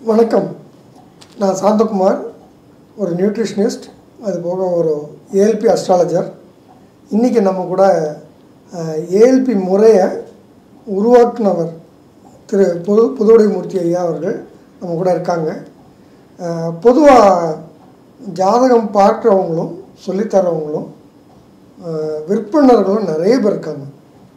வணக்கம் நான் சாந்தகுமார் ஒரு நியூட்ரிஷனிஸ்ட் அது போக ஒரு ஏஎல்பி அஸ்ட்ராலஜர் இன்றைக்கி நம்ம கூட ஏஎல்பி முறையை உருவாக்குனவர் திரு புது புதுவுடைமூர்த்தி ஐயா அவர்கள் நம்ம கூட இருக்காங்க பொதுவாக ஜாதகம் பார்க்குறவங்களும் சொல்லித்தரவங்களும் அஹ், விற்பனர்களும் நிறைய பேர் இருக்காங்க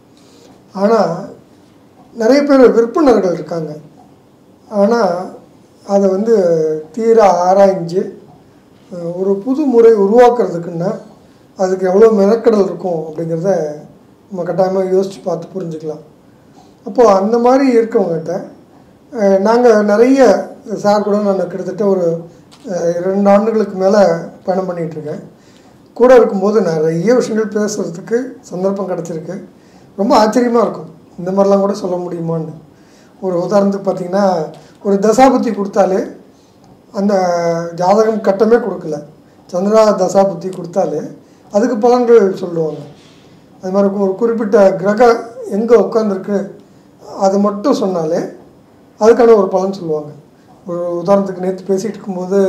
ஆனால் நிறைய பேர் விற்பனர்கள் இருக்காங்க ஆனால் அதை வந்து தீர ஆராய்ஞ்சு அஹ், ஒரு புது முறை உருவாக்குறதுக்குன்னா அதுக்கு எவ்வளோ மெனக்கடல் இருக்கும் அப்படிங்கிறத நம்ம கட்டாயமாக யோசித்து பார்த்து புரிஞ்சுக்கலாம் அப்போது அந்த மாதிரி இருக்கவங்ககிட்ட நாங்கள் நிறைய சார் கூட நான் கிட்டத்தட்ட ஒரு அஹ், ரெண்டு ஆண்டுகளுக்கு மேலே பயணம் பண்ணிகிட்ருக்கேன் கூட இருக்கும்போது நிறைய விஷயங்கள் பேசுகிறதுக்கு சந்தர்ப்பம் கிடச்சிருக்கு ரொம்ப ஆச்சரியமாக இருக்கும் இந்த மாதிரிலாம் கூட சொல்ல முடியுமான்னு ஒரு உதாரணத்துக்கு பார்த்தீங்கன்னா ஒரு தசாபுத்தி கொடுத்தாலே அந்த ஜாதகம் கட்டமே கொடுக்கல சந்திரா தசாபுத்தி கொடுத்தாலே அதுக்கு பலன்கள் சொல்லுவாங்க அது மாதிரி ஒரு குறிப்பிட்ட கிரகம் எங்கே உட்காந்துருக்கு அது மட்டும் சொன்னாலே அதுக்கான ஒரு பலன் சொல்லுவாங்க ஒரு உதாரணத்துக்கு நேற்று பேசிகிட்டு இருக்கும்போது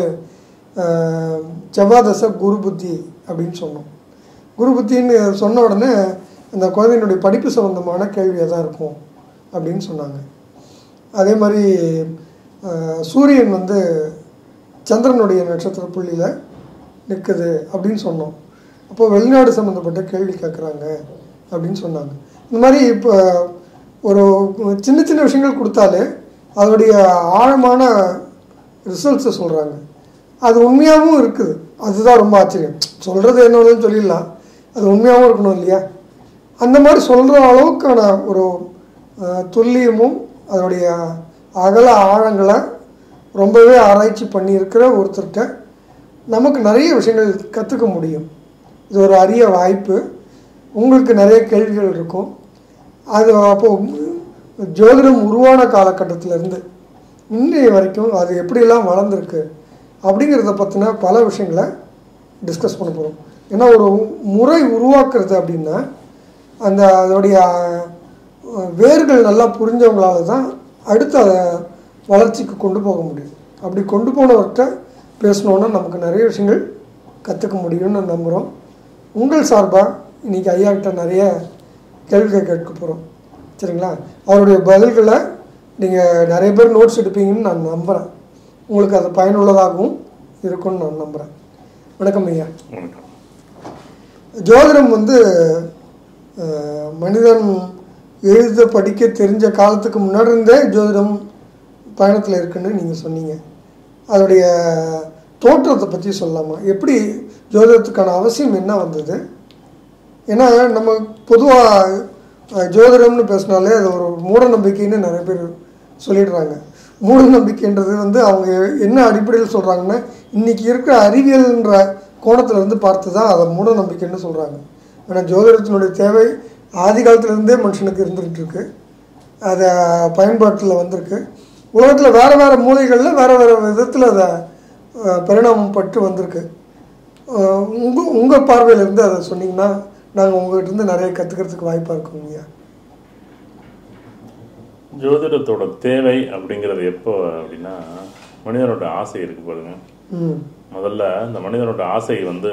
ஆஹ், செவ்வாய் தசை குரு புத்தி அப்படின்னு சொன்னோம் குரு புத்தின்னு சொன்ன உடனே அந்த குழந்தையினுடைய படிப்பு சம்மந்தமான கேள்வியாக தான் இருக்கும் அப்படின்னு சொன்னாங்க அதே மாதிரி ஆஹ், சூரியன் வந்து சந்திரனுடைய நட்சத்திர புள்ளியில் நிற்குது அப்படின்னு சொன்னோம் அப்போ வெளிநாடு சம்மந்தப்பட்ட கேள்வி கேட்குறாங்க அப்படின்னு சொன்னாங்க இந்த மாதிரி இப்போ ஒரு சின்ன சின்ன விஷயங்கள் கொடுத்தாலே அதோடைய ஆழமான ரிசல்ட்ஸை சொல்கிறாங்க அது உண்மையாகவும் இருக்குது அதுதான் ரொம்ப ஆச்சரியம் சொல்கிறது என்னன்னு சொல்லிடலாம் அது உண்மையாகவும் இருக்கணும் இல்லையா அந்த மாதிரி சொல்கிற அளவுக்கான ஒரு அஹ், துல்லியமும் அதனுடைய அகல ஆழங்களை ரொம்பவே ஆராய்ச்சி பண்ணியிருக்கிற ஒருத்தர்கிட்ட நமக்கு நிறைய விஷயங்கள் கற்றுக்க முடியும் இது ஒரு அரிய வாய்ப்பு உங்களுக்கு நிறைய கேள்விகள் இருக்கும் அது அப்போது ஜோதிடம் உருவான காலகட்டத்திலேருந்து இன்றைய வரைக்கும் அது எப்படியெல்லாம் வளர்ந்துருக்கு அப்படிங்கிறத பற்றின பல விஷயங்களை டிஸ்கஸ் பண்ண போகிறோம் ஏன்னா ஒரு முறை உருவாக்குறது அப்படின்னா அந்த அதோடைய அஹ், வேர்கள் நல்லா புரிஞ்சவங்களால தான் அடுத்து அதை வளர்ச்சிக்கு கொண்டு போக முடியும் அப்படி கொண்டு போனவர்கிட்ட பேசணுன்னா நமக்கு நிறைய விஷயங்கள் கற்றுக்க முடியும்னு நம்புகிறோம் உங்கள் சார்பாக இன்றைக்கி ஐயா கிட்ட நிறைய கேள்விகள் கேட்க போகிறோம் சரிங்களா அவருடைய பதில்களை நீங்கள் நிறைய பேர் நோட்ஸ் எடுப்பீங்கன்னு நான் நம்புகிறேன் உங்களுக்கு அது பயனுள்ளதாகவும் இருக்கும்னு நான் நம்புகிறேன் வணக்கம் ஐயா வணக்கம் ஜோதிடம் வந்து அஹ், மனிதன் எழுத படிக்க தெரிஞ்ச காலத்துக்கு முன்னாடி இருந்தே ஜோதிடம் பயணத்தில் இருக்குன்னு நீங்கள் சொன்னீங்க அதோடைய தோற்றத்தை பற்றி சொல்லலாமா எப்படி ஜோதிடத்துக்கான அவசியம் என்ன வந்தது ஏன்னா நம்ம பொதுவாக ஜோதிடம்னு பேசினாலே அது ஒரு மூட நம்பிக்கைன்னு நிறைய பேர் சொல்லிடுறாங்க மூட நம்பிக்கைன்றது வந்து அவங்க என்ன அடிப்படையில் சொல்கிறாங்கன்னா இன்றைக்கி இருக்கிற அறிவியல்ன்ற கோணத்துல இருந்து பார்த்து தான் அதை மூட நம்பிக்கைன்னு சொல்கிறாங்க ஆனால் ஜோதிடத்தினுடைய தேவை ஆதி காலத்துலேருந்தே மனுஷனுக்கு இருந்துகிட்டு இருக்கு அதை பயன்பாட்டில் வந்திருக்கு உலகத்தில் வேறு வேறு மூலைகளில் வேறு வேறு விதத்தில் அதை அஹ், பரிணாமம் பட்டு வந்திருக்கு உங்கள் உங்கள் பார்வையிலேருந்து அதை சொன்னீங்கன்னா நாங்கள் உங்கள்கிட்ட இருந்து நிறைய கற்றுக்கிறதுக்கு வாய்ப்பாக இருக்கும் ஐயா ஜோதிடத்தோட தேவை அப்படிங்கிறது எப்போ அப்படின்னா மனிதனோட ஆசை இருக்கு பாருங்க ம் முதல்ல இந்த மனிதனோட ஆசை வந்து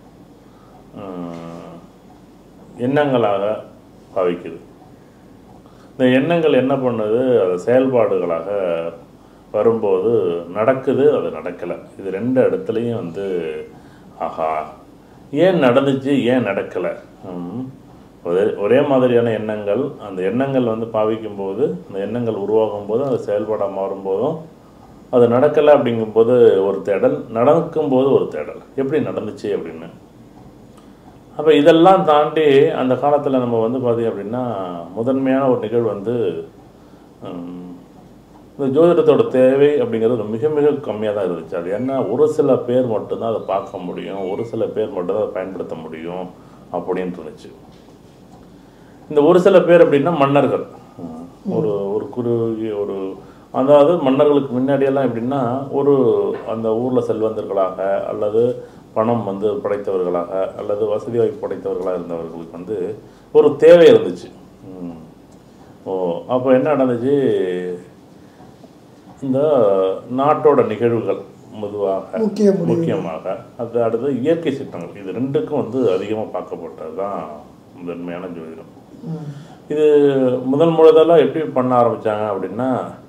ஆஹ், எண்ணங்களாக பாவிக்குது இந்த எண்ணங்கள் என்ன பண்ணுது அது செயல்பாடுகளாக வரும்போது நடக்குது அது நடக்கலை இது ரெண்டு இடத்துலையும் வந்து ஆஹா ஏன் நடந்துச்சு ஏன் நடக்கலை ஒரே ஒரே மாதிரியான எண்ணங்கள் அந்த எண்ணங்கள் வந்து பாவிக்கும் போது அந்த எண்ணங்கள் உருவாகும் போது அது செயல்பாடாக மாறும்போதும் அது நடக்கலை அப்படிங்கும்போது ஒரு தேடல் நடக்கும்போது ஒரு தேடல் எப்படி நடந்துச்சு அப்படின்னு அப்போ இதெல்லாம் தாண்டி அந்த காலத்தில் நம்ம வந்து பார்த்தீங்க அப்படின்னா முதன்மையான ஒரு நிகழ்வு வந்து ஹம், இந்த ஜோதிடத்தோட தேவை அப்படிங்கிறது மிக மிக கம்மியாக தான் இருந்துச்சு அது என்ன ஒரு சில பேர் மட்டும்தான் அதை பார்க்க முடியும் ஒரு சில பேர் மட்டும்தான் அதை பயன்படுத்த முடியும் அப்படின்னு இருந்துச்சு இந்த ஒரு சில பேர் அப்படின்னா மன்னர்கள் ஹம், ஒரு ஒரு குறுகிய ஒரு அதாவது மன்னர்களுக்கு முன்னாடியெல்லாம் எப்படின்னா ஒரு அந்த ஊரில் செல்வந்தர்களாக அல்லது பணம் வந்து படைத்தவர்களாக அல்லது வசதி வாய்ப்பு படைத்தவர்களாக இருந்தவர்களுக்கு வந்து ஒரு தேவை இருந்துச்சு ம். ஓ அப்போ என்ன நடந்துச்சு இந்த நாட்டோட நிகழ்வுகள் பொதுவாக முக்கிய முடிவு முக்கியமாக அது அடுத்து இயற்கை சீற்றங்கள் இது ரெண்டுக்கும் வந்து அதிகமாக பார்க்கப்பட்டது தான் முதன்மையான ஜோதிடம் ம் இது முதல் முதல்ல எப்படி பண்ண ஆரம்பிச்சாங்க அப்படின்னா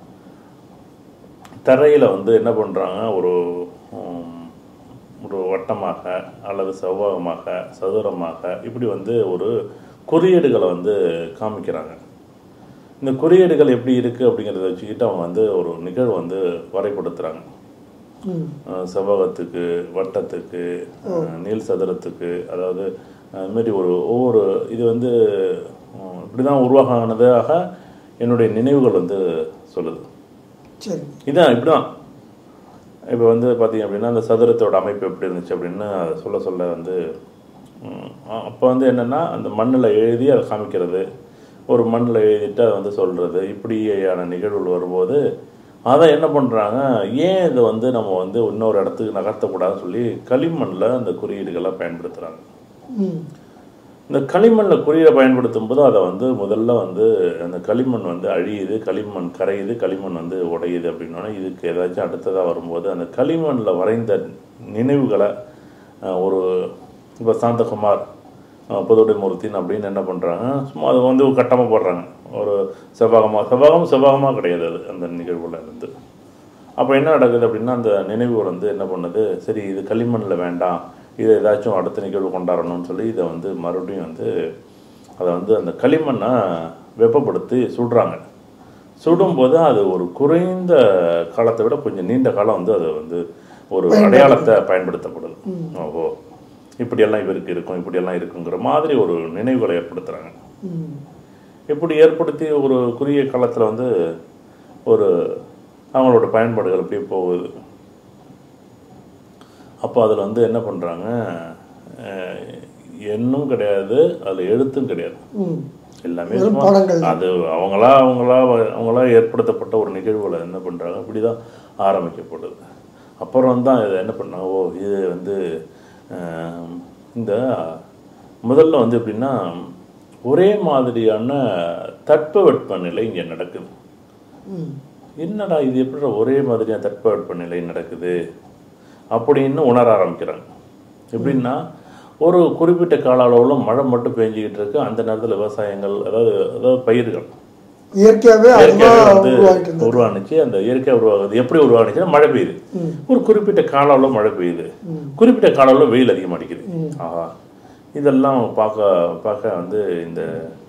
தரையில் வந்து என்ன பண்ணுறாங்க ஒரு உம், ஒரு வட்டமாக அல்லது செவ்வகமாக சதுரமாக இப்படி வந்து ஒரு குறியீடுகளை வந்து காமிக்கிறாங்க இந்த குறியீடுகள் எப்படி இருக்குது அப்படிங்கிறத வச்சுக்கிட்டு அவங்க வந்து ஒரு நிகழ்வு வந்து வரைபடுத்துகிறாங்க ம் அஹ் செவ்வகத்துக்கு வட்டத்துக்கு அஹ் நீள் சதுரத்துக்கு அதாவது அது மாதிரி ஒரு ஒவ்வொரு இது வந்து உம், இப்படிதான் உருவாகானதாக என்னுடைய நினைவுகள் வந்து சொல்லுது சரி இதான் இப்படிதான் இப்போ வந்து பார்த்தீங்க அப்படின்னா அந்த சதுரத்தோட அமைப்பு எப்படி இருந்துச்சு அப்படின்னு அதை சொல்ல சொல்ல வந்து அப்போ வந்து என்னென்னா அந்த மண்ணில் எழுதி அதை காமிக்கிறது ஒரு மண்ணில் எழுதிட்டு அதை வந்து சொல்கிறது இப்படியான நிகழ்வுகள் வரும்போது அதை என்ன பண்ணுறாங்க ஏன் இதை வந்து நம்ம வந்து இன்னொரு இடத்துக்கு நகர்த்தக்கூடாதுன்னு சொல்லி களிமண்ணில் அந்த குறியீடுகளை பயன்படுத்துகிறாங்க ம் இந்த களிமண்ணில் குறியீடை பயன்படுத்தும் போது அதை வந்து முதல்ல வந்து அந்த களிமண் வந்து அழியுது களிமண் கரையுது களிமண் வந்து உடையுது அப்படின்னோடனே இதுக்கு ஏதாச்சும் அடுத்ததாக வரும்போது அந்த களிமண்ணில் வரைந்த நினைவுகளை அஹ், ஒரு இப்போ சாந்தகுமார் அஹ், புதுடை மூர்த்தின் அப்படின்னு என்ன பண்ணுறாங்க சும்மா அது வந்து ஒரு கட்டமாக போடுறாங்க ஒரு செவ்வகமாக செவ்வகம் செவ்வகமாக கிடையாது அது அந்த நிகழ்வுல இருந்து அப்போ என்ன நடக்குது அப்படின்னா அந்த நினைவுகள் வந்து என்ன பண்ணுது சரி இது களிமண்ணில் வேண்டாம் இதை ஏதாச்சும் அடுத்த நிகழ்வு கொண்டாடணும்னு சொல்லி இதை வந்து மறுபடியும் வந்து அதை வந்து அந்த களிமண்ணை வெப்பப்படுத்தி சுடுறாங்க சுடும்போது அது ஒரு குறைந்த காலத்தை விட கொஞ்சம் நீண்ட காலம் வந்து அது வந்து ஒரு அடையாளத்தை பயன்படுத்தப்படுது ஓஹோ இப்படியெல்லாம் இவருக்கு இருக்கும் இப்படியெல்லாம் இருக்குங்கிற மாதிரி ஒரு நினைவுகளை ஏற்படுத்துகிறாங்க ம் இப்படி ஏற்படுத்தி ஒரு குறுகிய காலத்தில் வந்து ஒரு அவங்களோட பயன்பாடுகள் அப்படியே போகுது அப்போ அதில் வந்து என்ன பண்ணுறாங்க எண்ணும் கிடையாது அதில் எழுத்தும் கிடையாது ம் எல்லாமே வெறும் சும்மா படங்கள் அது அவங்களா அவங்களா அவங்களா ஏற்படுத்தப்பட்ட ஒரு நிகழ்வுகளை என்ன பண்ணுறாங்க இப்படி தான் ஆரம்பிக்கப்படுது அப்புறம் தான் இதை என்ன பண்ணாங்க ஓ இது வந்து ஆம், இந்த முதல்ல வந்து எப்படின்னா ஒரே மாதிரியான தட்பவெட்ப நிலை இங்கே நடக்குது ம் என்னடா இது எப்படி ஒரே மாதிரியான தட்பவெட்ப நிலை நடக்குது அப்படின்னு உணர ஆரம்பிக்கிறாங்க எப்படின்னா ஒரு குறிப்பிட்ட கால அளவில் மழை மட்டும் பெஞ்சிக்கிட்டு இருக்கு அந்த நேரத்தில் விவசாயங்கள் அதாவது அதாவது பயிர்கள் இயற்கையாகவே இயற்கையாகவே அதுதான் வந்து உருவாகிட்டு இருந்தது உருவானுச்சு அந்த இயற்கையாக உருவாகுது எப்படி உருவானுச்சுன்னா மழை பெய்யுது ம். ஒரு குறிப்பிட்ட கால அளவில் மழை பெய்யுது குறிப்பிட்ட கால அளவில் வெயில் அதிகமாக அடிக்குது ஆஹா இதெல்லாம் பார்க்க பார்க்க வந்து இந்த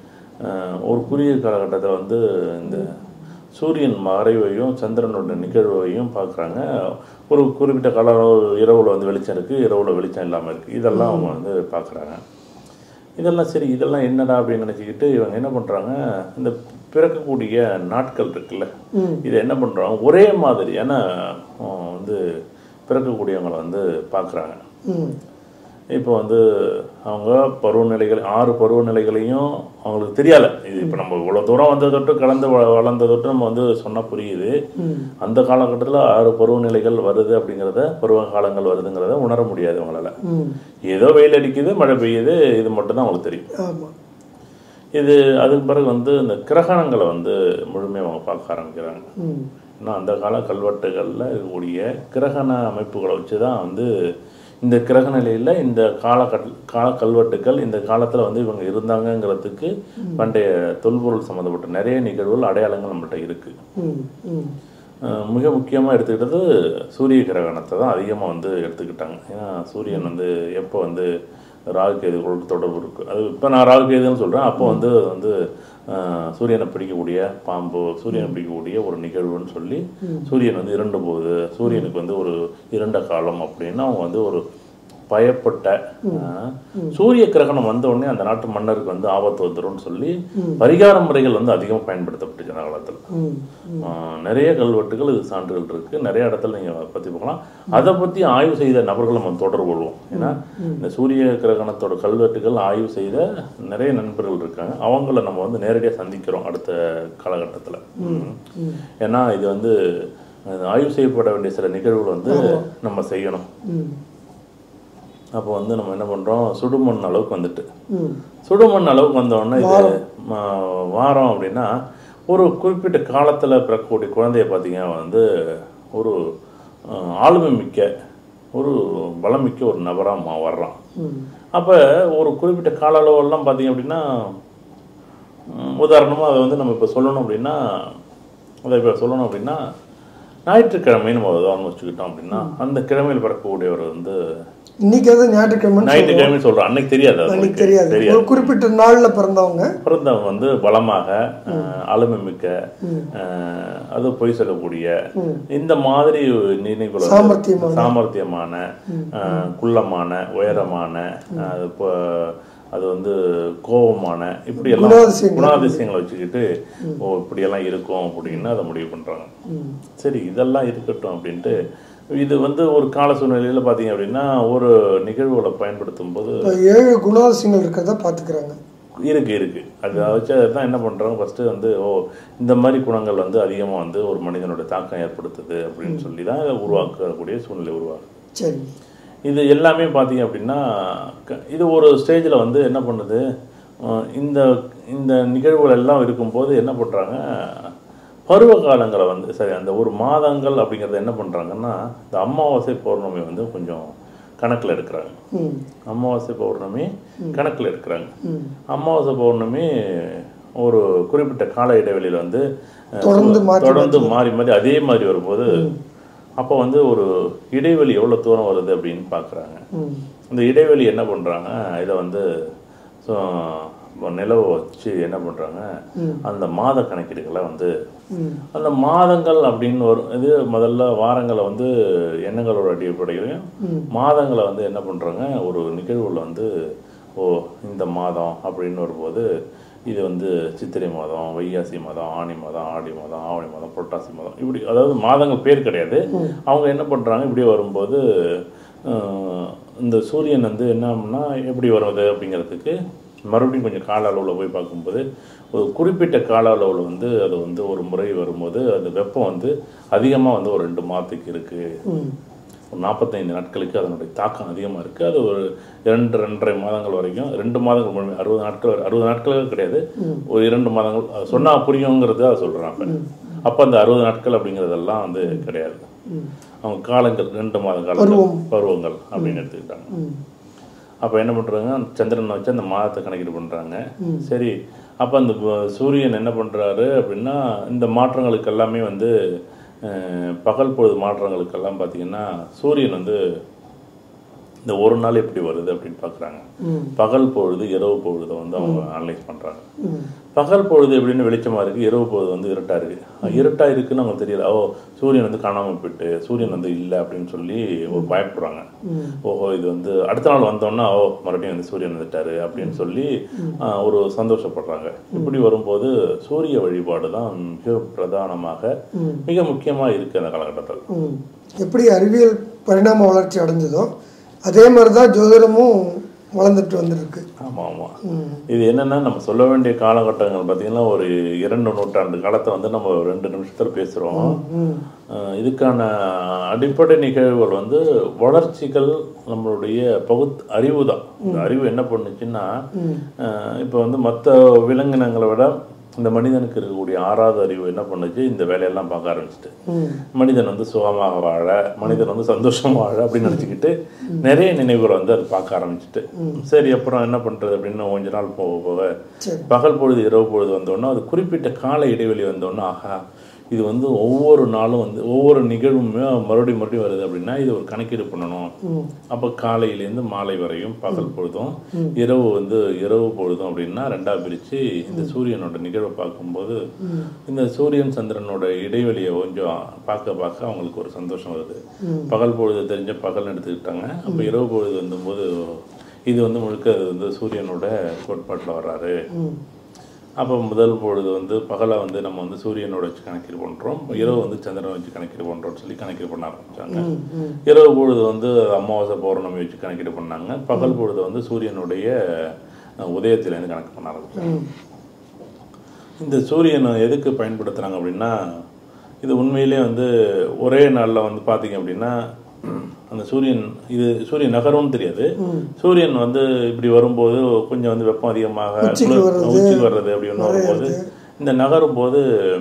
அஹ், ஒரு குறுகிய காலகட்டத்தை வந்து இந்த சூரியன் மறைவையும் சந்திரனோட நிகழ்வையும் பார்க்குறாங்க ஒரு குறிப்பிட்ட கால அளவு இரவுல வந்து வெளிச்சம் இருக்குது இரவுல வெளிச்சம் இல்லாமல் இருக்குது இதெல்லாம் அவங்க வந்து பார்க்குறாங்க இதெல்லாம் சரி இதெல்லாம் என்னடா அப்படின்னு நினச்சிக்கிட்டு இவங்க என்ன பண்ணுறாங்க இந்த பிறக்கக்கூடிய நாட்கள் இருக்குல்ல இதை என்ன பண்ணுறாங்க ஒரே மாதிரியான அஹ், வந்து பிறக்கக்கூடியவங்களை வந்து பார்க்குறாங்க ம் இப்போ வந்து அவங்க பருவநிலைகள் ஆறு பருவநிலைகளையும் அவங்களுக்கு தெரியல இது இப்போ நம்ம இவ்வளோ தூரம் வந்த தொட்டு கலந்து வ- வளர்ந்த தொட்டு நம்ம வந்து சொன்னால் புரியுது ம் அந்த காலகட்டத்தில் ஆறு பருவநிலைகள் வருது அப்படிங்கிறத பருவ காலங்கள் வருதுங்கிறத உணர முடியாது அவங்களால ம் ஏதோ வெயில் அடிக்குது மழை பெய்யுது இது மட்டும் தான் அவங்களுக்கு தெரியும் ஆமாம் இது அதுக்கு பிறகு வந்து இந்த கிரகணங்களை வந்து முழுமையாக அவங்க பார்க்க ஆரம்பிக்கிறாங்க ம் ஏன்னா அந்த கால கல்வெட்டுகளில் இருக்கக்கூடிய கிரகண அமைப்புகளை வச்சு தான் வந்து இந்த கிரக நிலையில் இந்த காலகட் கால கல்வெட்டுக்கள் இந்த காலத்தில் வந்து இவங்க இருந்தாங்கங்கிறதுக்கு பண்டைய தொல்பொருள் சம்மந்தப்பட்ட நிறைய நிகழ்வுகள் அடையாளங்கள் நம்மள்ட்ட இருக்குது ம் ம் மிக முக்கியமாக எடுத்துக்கிட்டது சூரிய கிரகணத்தை தான் அதிகமாக வந்து எடுத்துக்கிட்டாங்க ஏன்னா சூரியன் வந்து எப்போ வந்து ராகு கேதுகளோடு தொடர்பு இருக்குது அது இப்போ நான் ராகு கேதுன்னு சொல்கிறேன் அப்போ வந்து அது வந்து அஹ், சூரியனை பிடிக்கக்கூடிய பாம்பு சூரியனை பிடிக்கக்கூடிய ஒரு நிகழ்வுன்னு சொல்லி சூரியன் வந்து இரண்டு போகுது சூரியனுக்கு வந்து ஒரு இரண்ட காலம் அப்படின்னு அவங்க வந்து ஒரு பயப்பட்ட அஹ், சூரிய கிரகணம் வந்த உடனே அந்த நாட்டு மன்னருக்கு வந்து ஆபத்து வந்துரும்னு சொல்லி பரிகார முறைகள் வந்து அதிகமாக பயன்படுத்தப்பட்டுச்சு அந்த காலத்தில் ம் ஆஹ் நிறைய கல்வெட்டுகள் இது சான்றுகள் இருக்கு நிறைய இடத்துல நீங்க பத்தி பார்க்கலாம் அதை பத்தி ஆய்வு செய்த நபர்கள் நம்ம தொடர்பு கொள்வோம் ஏன்னா இந்த சூரிய கிரகணத்தோட கல்வெட்டுகள் ஆய்வு செய்த நிறைய நண்பர்கள் இருக்காங்க அவங்கள நம்ம வந்து நேரடியாக சந்திக்கிறோம் அடுத்த காலகட்டத்தில் ஏன்னா இது வந்து அஹ், ஆய்வு செய்யப்பட வேண்டிய சில நிகழ்வுகள் வந்து நம்ம செய்யணும் ம் அப்போ வந்து நம்ம என்ன பண்றோம் சுடுமண் அளவுக்கு வந்துட்டு ம் சுடுமண் அளவுக்கு வந்த உடனே இது ம- வாரம் அப்படின்னா ஒரு குறிப்பிட்ட காலத்தில் பிறக்கக்கூடிய குழந்தைய பார்த்தீங்கன்னா வந்து ஒரு அஹ், ஆளுமை மிக்க ஒரு பலமிக்க ஒரு நபராக வர்றான் ம் அப்போ ஒரு குறிப்பிட்ட கால அளவெல்லாம் பார்த்தீங்க அப்படின்னா உதாரணமாக அதை வந்து நம்ம இப்போ சொல்லணும் அப்படின்னா அதை இப்போ சொல்லணும் அப்படின்னா ஞாயிற்றுக்கிழமை நம்ம உதாரணம் வச்சுக்கிட்டோம் அப்படின்னா அந்த கிழமையில் பிறக்கக்கூடியவர் வந்து இன்னைக்கு அது ஞாயிற்றுக்கிழமை ஞாயிற்றுக்கிழமை சொல்கிறோம் அன்னைக்கு தெரியாது அது அன்னைக்கு உங்களுக்கு. தெரியாது தெரியாது ஒரு குறிப்பிட்ட நாள்ல பிறந்தவங்க பிறந்தவங்க வந்து பலமாக அஹ், ஆளுமை மிக்க அஹ், அது பொய் சொல்லக்கூடிய இந்த மாதிரி நினைவுகள் வந்து சாமர்த்தியமான. சாமர்த்தியமான அஹ், குள்ளமான உயரமான அஹ், அது இப்போ அது வந்து கோபமான இப்படி எல்லாம் குணாதிசயங்கள். குணாதிசயங்களை வச்சுக்கிட்டு ஓ இப்படியெல்லாம் இருக்கும் அப்படின்னு அதை முடிவு பண்றாங்க ம் சரி இதெல்லாம் இருக்கட்டும் அப்படின்ட்டு இது வந்து ஒரு கால சூழ்நிலையில பாத்தீங்க அப்படின்னா ஒரு நிகழ்வுகளை பயன்படுத்தும் போது இப்போ ஏழு குணாதிசயங்கள் இருக்கிறத பார்த்துக்கிறாங்க இருக்கு இருக்கு அது வச்சு தான் என்ன பண்றாங்க ஃபர்ஸ்ட் வந்து ஓ இந்த மாதிரி குணங்கள் வந்து அதிகமா வந்து ஒரு மனிதனோட தாக்கம் ஏற்படுத்துது அப்படின்னு சொல்லி தான் இதை உருவாக்கக்கூடிய சூழ்நிலை உருவாகுது சரி இது எல்லாமே பார்த்தீங்க அப்படின்னா க- இது ஒரு ஸ்டேஜில் வந்து என்ன பண்ணுது அஹ் இந்த இந்த நிகழ்வுகள் எல்லாம் இருக்கும்போது என்ன பண்ணுறாங்க பருவ காலங்களை வந்து சரி அந்த ஒரு மாதங்கள் அப்படிங்கிறத என்ன பண்ணுறாங்கன்னா இந்த அமாவாசை பௌர்ணமி வந்து கொஞ்சம் கணக்கில் எடுக்கிறாங்க ம் அமாவாசை பௌர்ணமி கணக்கில் எடுக்கிறாங்க ம் அமாவாசை பௌர்ணமி ஒரு குறிப்பிட்ட கால இடைவெளியில் வந்து அஹ், தொடர்ந்து மாற்றி தொடர்ந்து மாறி மாறி அதே மாதிரி வரும்போது அப்போ வந்து ஒரு இடைவெளி எவ்வளோ தூரம் வருது அப்படின்னு பார்க்குறாங்க ம் இந்த இடைவெளி என்ன பண்ணுறாங்க இதை வந்து ஸோ நிலவை வச்சு என்ன பண்ணுறாங்க அந்த மாத கணக்கீடுகளை வந்து ம் அந்த மாதங்கள் அப்படின்னு வரும் இது முதல்ல வாரங்களை வந்து எண்ணங்களோட அடிப்படையிலையும் மாதங்களை வந்து என்ன பண்ணுறாங்க ஒரு நிகழ்வுல வந்து ஓ இந்த மாதம் அப்படின்னு வரும்போது இது வந்து சித்திரை மாதம் வைகாசி மாதம் ஆனி மாதம் ஆடி மாதம் ஆவணி மாதம் புரட்டாசி மாதம் இப்படி அதாவது மாதங்கள் பேர் கிடையாது அவங்க என்ன பண்ணுறாங்க இப்படியே வரும்போது அஹ், இந்த சூரியன் வந்து என்னன்னா எப்படி வருது அப்படிங்கிறதுக்கு மறுபடியும் கொஞ்சம் கால அளவில் போய் பார்க்கும்போது ஒரு குறிப்பிட்ட கால அளவில் வந்து அது வந்து ஒரு முறை வரும்போது அந்த வெப்பம் வந்து அதிகமாக வந்து ஒரு ரெண்டு மாதத்துக்கு இருக்குது ம் ஒரு நாற்பத்தைந்து நாட்களுக்கு அதனுடைய தாக்கம் அதிகமாக இருக்குது அது ஒரு இரண்டு ரெண்டரை மாதங்கள் வரைக்கும் ரெண்டு மாதங்கள் முழுமை அறுபது நாட்கள் வரை- அறுபது நாட்களுக்கு கிடையாது ஒரு இரண்டு மாதங்கள் அது சொன்னால் புரியுங்கிறது அதை சொல்கிறாங்க அப்போ அந்த அறுபது நாட்கள் அப்படிங்கிறதெல்லாம் வந்து கிடையாது அவங்க காலங்கள் ரெண்டு மாத காலங்கள் பருவங்கள் அப்படின்னு எடுத்துக்கிட்டாங்க ம் அப்போ என்ன பண்ணுறாங்க சந்திரனை வச்சு அந்த மாதத்தை கணக்கீடு பண்ணுறாங்க சரி அப்போ அந்த ப- சூரியன் என்ன பண்ணுறாரு அப்படின்னா இந்த மாற்றங்களுக்கு எல்லாமே வந்து அஹ், பகல் பொழுது மாற்றங்களுக்கெல்லாம் பார்த்தீங்கன்னா சூரியன் வந்து இந்த ஒரு நாள் எப்படி வருது அப்படின்னு பார்க்குறாங்க ம் பகல் பொழுது இரவு பொழுதை வந்து அவங்க அனலைஸ் பண்ணுறாங்க ம் பகல் பொழுது எப்படின்னு வெளிச்சமாக இருக்குது இரவு பொழுது வந்து இருட்டாக இருக்குது இருட்டாக இருக்குன்னு அவங்க தெரியல ஓ சூரியன் வந்து காணாமல் போயிட்டு சூரியன் வந்து இல்லை அப்படின்னு சொல்லி ஒரு பயப்படுறாங்க ம் ஓஹோ இது வந்து அடுத்த நாள் வந்தோன்னா ஓ மறுபடியும் வந்து சூரியன் வந்துட்டாரு அப்படின்னு சொல்லி ஆஹ், ஒரு சந்தோஷப்படுறாங்க இப்படி வரும்போது சூரிய வழிபாடு தான் மிக பிரதானமாக மிக முக்கியமாக இருக்கு அந்த காலகட்டத்தில் ம் எப்படி அறிவியல் பரிணாம வளர்ச்சி அடைஞ்சதோ அதே மாதிரி தான் ஜோதிடமும் வளர்ந்துட்டு வந்துருக்கு ஆமாம் ஆமாம் ம் இது என்னன்னா நம்ம சொல்ல வேண்டிய காலகட்டங்கள் பார்த்தீங்கன்னா ஒரு இரண்டு நூற்றாண்டு காலத்தை வந்து நம்ம ரெண்டு நிமிஷத்தில் பேசுகிறோம் ம் இதுக்கான அடிப்படை நிகழ்வுகள் வந்து வளர்ச்சிகள் நம்மளுடைய பகுத் அறிவு தான் இந்த அறிவு என்ன பண்ணுச்சுன்னா இப்போ வந்து மற்ற விலங்கினங்களை விட இந்த மனிதனுக்கு இருக்கக்கூடிய ஆறாவது அறிவு என்ன பண்ணுச்சு இந்த வேலையெல்லாம் பார்க்க ஆரம்பிச்சிட்டு ம் மனிதன் வந்து சுகமாக வாழ மனிதன் வந்து சந்தோஷமா வாழ அப்படின்னு நினச்சிக்கிட்டு நிறைய நினைவுகளை வந்து அது பார்க்க ஆரம்பிச்சிட்டு சரி அப்புறம் என்ன பண்றது அப்படின்னு கொஞ்ச நாள் போக போக சரி பகல் பொழுது இரவு பொழுது வந்தோடனே அது குறிப்பிட்ட கால இடைவெளி வந்தோடனே ஆஹா இது வந்து ஒவ்வொரு நாளும் வந்து ஒவ்வொரு நிகழ்வுமே மறுபடியும் மறுபடியும் வருது அப்படின்னா இது ஒரு கணக்கீடு பண்ணணும் அப்போ காலையிலேருந்து மாலை வரையும் பகல் பொழுதும் இரவு வந்து இரவு பொழுதும் அப்படின்னா ரெண்டா பிரித்து இந்த சூரியனோட நிகழ்வை பார்க்கும்போது இந்த சூரியன் சந்திரனோட இடைவெளியை கொஞ்சம் பார்க்க பார்க்க அவங்களுக்கு ஒரு சந்தோஷம் வருது பகல் பொழுது தெரிஞ்ச பகல்னு எடுத்துக்கிட்டாங்க அப்போ இரவு பொழுது வந்தபோது இது வந்து முழுக்க அது வந்து சூரியனோட கோட்பாட்டில் வர்றாரு ம் அப்போ முதல் பொழுது வந்து பகலை வந்து நம்ம வந்து சூரியனோட வச்சு கணக்கீடு பண்ணுறோம் இரவு வந்து சந்திரனை வச்சு கணக்கீடு பண்ணுறோம்னு சொல்லி கணக்கீடு பண்ண ஆரம்பிச்சாங்க ம் ம் இரவு பொழுது வந்து அமாவாசை பௌர்ணமி வச்சு கணக்கீடு பண்ணாங்க பகல் பொழுது வந்து சூரியனுடைய அஹ், உதயத்திலேருந்து கணக்கு பண்ண ஆரம்பிச்சாங்க ம் இந்த சூரியனை எதுக்கு பயன்படுத்துகிறாங்க அப்படின்னா இது உண்மையிலே வந்து ஒரே நாளில் வந்து பார்த்தீங்க அப்படின்னா அந்த சூரியன் இது சூரியன் நகரும்னு தெரியாது சூரியன் வந்து இப்படி வரும்போது கொஞ்சம் வந்து வெப்பம் அதிகமாக உச்சிக்கு குளிர்- வர்றது, உச்சிக்கு வர்றது அப்படி ஒன்று வரும்போது இந்த நகரும் போது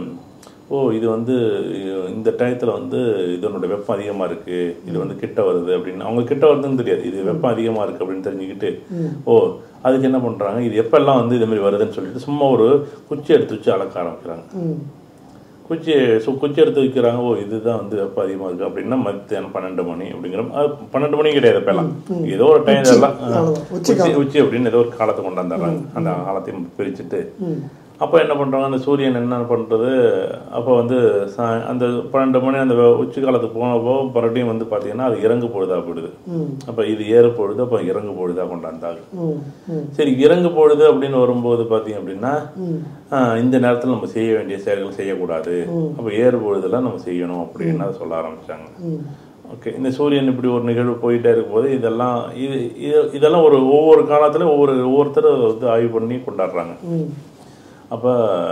ஓ இது வந்து இந்த டயத்தில் வந்து இதனோட வெப்பம் அதிகமாக இருக்குது இது வந்து கிட்ட வருது அப்படின்னு அவங்க கிட்ட வருதுன்னு தெரியாது இது வெப்பம் அதிகமாக இருக்குது அப்படின்னு தெரிஞ்சுக்கிட்டு ஓ அதுக்கு என்ன பண்ணுறாங்க இது எப்பெல்லாம் வந்து இது மாதிரி வருதுன்னு சொல்லிட்டு சும்மா ஒரு குச்சி எடுத்து வச்சு அளக்க ஆரம்பிக்கிறாங்க ம் குச்சி ஸோ குச்சி எடுத்து வைக்கிறாங்க ஓ இதுதான் வந்து வெப்பம் அதிகமாக இருக்குது அப்படின்னா மத்தியானம் பன்னெண்டு மணி அப்படிங்கிற அது பன்னெண்டு மணி கிடையாது இப்போல்லாம் ஏதோ ஒரு டைம் இதெல்லாம் ஆ, அவ்வளவுதான். உச்சி உச்சி உச்சி அப்படின்னு ஏதோ ஒரு காலத்தை கொண்டாந்துடுறாங்க அந்த காலத்தையும் பிரிச்சுட்டு ம் அப்போ என்ன பண்ணுறாங்க அந்த சூரியன் என்ன பண்ணுறது அப்போ வந்து சா- அந்த பன்னெண்டு மணி அந்த வெ- உச்சி காலத்துக்கு போனப்போ மறுபடியும் வந்து பார்த்தீங்கன்னா அது இறங்கு பொழுதா போயிடுது ம் அப்போ இது ஏறு பொழுது அப்போ இறங்கு பொழுதா கொண்டாந்தாங்க ம் ம் சரி இறங்கு பொழுது அப்படின்னு வரும்போது பார்த்தீங்க அப்படின்னா ம் ஆஹ் இந்த நேரத்தில் நம்ம செய்ய வேண்டிய செயல்கள் செய்யக்கூடாது அப்போ ஏறு பொழுதெல்லாம் நம்ம செய்யணும் அப்படின்னு அதை சொல்ல ஆரம்பிச்சாங்க ம் ஓகே இந்த சூரியன் இப்படி ஒரு நிகழ்வு போயிட்டே இருக்கும்போது இதெல்லாம் இது இது- இதெல்லாம் ஒரு ஒவ்வொரு காலத்துலையும் ஒவ்வொரு ஒவ்வொருத்தர் வந்து ஆய்வு பண்ணி கொண்டாடுறாங்க ம் அப்போ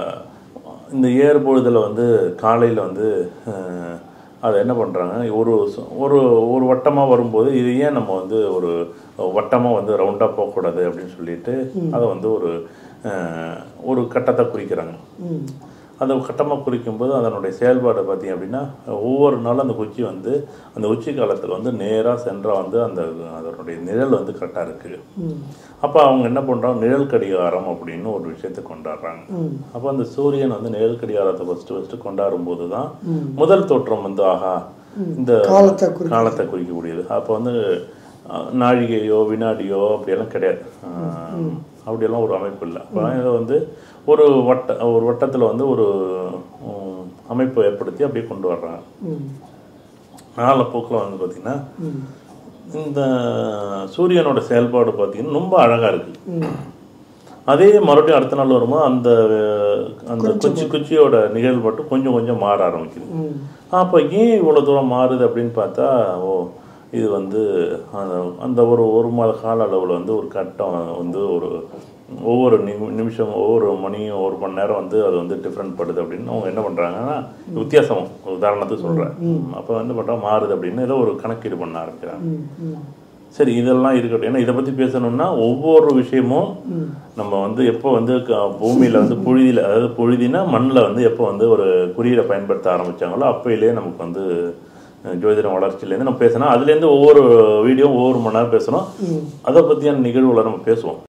இந்த ஏறு பொழுதில் வந்து காலையில் வந்து அஹ், அதை என்ன பண்ணுறாங்க ஒரு ச- ஒரு ஒரு வட்டமாக வரும்போது இது ஏன் நம்ம வந்து ஒரு வட்டமாக வந்து ரவுண்டாக போகக்கூடாது அப்படின்னு சொல்லிட்டு அதை வந்து ஒரு அஹ், ஒரு கட்டத்தை குறிக்கிறாங்க ம் அந்த கட்டமாக குறிக்கும்போது அதனுடைய செயல்பாடு பார்த்தீங்க அப்படின்னா ஒவ்வொரு நாளும் அந்த குச்சி வந்து அந்த உச்சி காலத்தில் வந்து நேராக சென்றால் வந்து அந்த அதனுடைய நிழல் வந்து கரெக்டாக இருக்குது ம் அப்போ அவங்க என்ன பண்ணுறாங்க நிழல் கடிகாரம் அப்படின்னு ஒரு விஷயத்தை கொண்டாடுறாங்க ம் அப்போ அந்த சூரியன் வந்து நிழல் கடிகாரத்தை ஃபஸ்ட்டு ஃபஸ்ட்டு கொண்டாடும் போது தான் ம். முதல் தோற்றம் வந்து ஆஹா இந்த காலத்தை குறி காலத்தை குறிக்கக்கூடியது அப்போ வந்து அஹ், நாழிகையோ வினாடியோ அப்படியெல்லாம் கிடையாது அஹ், அப்படியெல்லாம் ஒரு அமைப்பு இல்லை அப்போ இதை வந்து ஒரு வட்ட ஒரு வட்டத்தில் வந்து ஒரு உம், அமைப்பை ஏற்படுத்தி அப்படியே கொண்டு வர்றாங்க ம் காலப்போக்கில் வந்து பார்த்திங்கன்னா ம் இந்த சூரியனோட செயல்பாடு பார்த்தீங்கன்னா ரொம்ப அழகாக இருக்குது ம் அதே மறுபடியும் அடுத்த நாள் வரும்போது அந்த அஹ், அந்த குச்சி குச்சியோட நிகழ்வு மட்டும் கொஞ்சம் கொஞ்சம் மாற ஆரம்பிக்குது ம் அப்போ ஏன் இவ்வளோ தூரம் மாறுது அப்படின்னு பார்த்தா ஓ இது வந்து அந்த அந்த ஒரு ஒரு மாத கால அளவில் வந்து ஒரு கட்டம் வந்து ஒரு ஒவ்வொரு நிமி நிமிஷம் ஒவ்வொரு மணியும் ஒரு மணி நேரம் வந்து அது வந்து டிஃப்ரெண்ட் படுது அப்படின்னு அவங்க என்ன பண்ணுறாங்கன்னா வித்தியாசம் உதாரணத்துக்கு சொல்கிறேன் அப்போ என்ன பண்ணுறாங்க மாறுது அப்படின்னு ஏதோ ஒரு கணக்கீடு பண்ண ஆரம்பிக்கிறாங்க ம் ம் சரி இதெல்லாம் இருக்கட்டும் ஏன்னா இதை பற்றி பேசணும்னா ஒவ்வொரு விஷயமும் நம்ம வந்து எப்போ வந்து க- பூமியில வந்து புழுதியில் அதாவது புழுதினா மண்ணில் வந்து எப்போ வந்து ஒரு குறியீடை பயன்படுத்த ஆரம்பிச்சாங்களோ அப்போயிலே நமக்கு வந்து அஹ், ஜோதிடம் வளர்ச்சியிலேருந்து நம்ம பேசணும் அதுலேருந்து ஒவ்வொரு வீடியோ ஒவ்வொரு மணி நேரம் பேசணும் அதை பற்றியான நிகழ்வுகளை நம்ம பேசுவோம்